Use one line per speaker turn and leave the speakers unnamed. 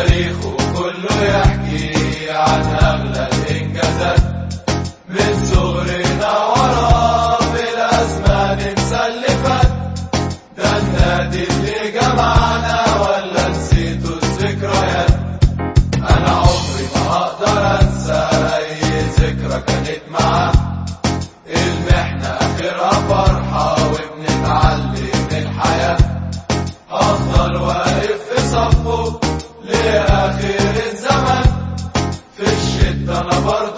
تاريخه كله يحكي عن أغلى الإنجازات من صغرنا وراه بالأزمان مسلفات ده النادي اللي جمعنا ولا نسيتوا الذكريات أنا عمري ما هقدر أنسى أي ذكرى كانت معاه المحنة آخرها فرحة وبنتعلم الحياة أفضل واقف في صفه لآخر الزمن في الشدة أنا برضه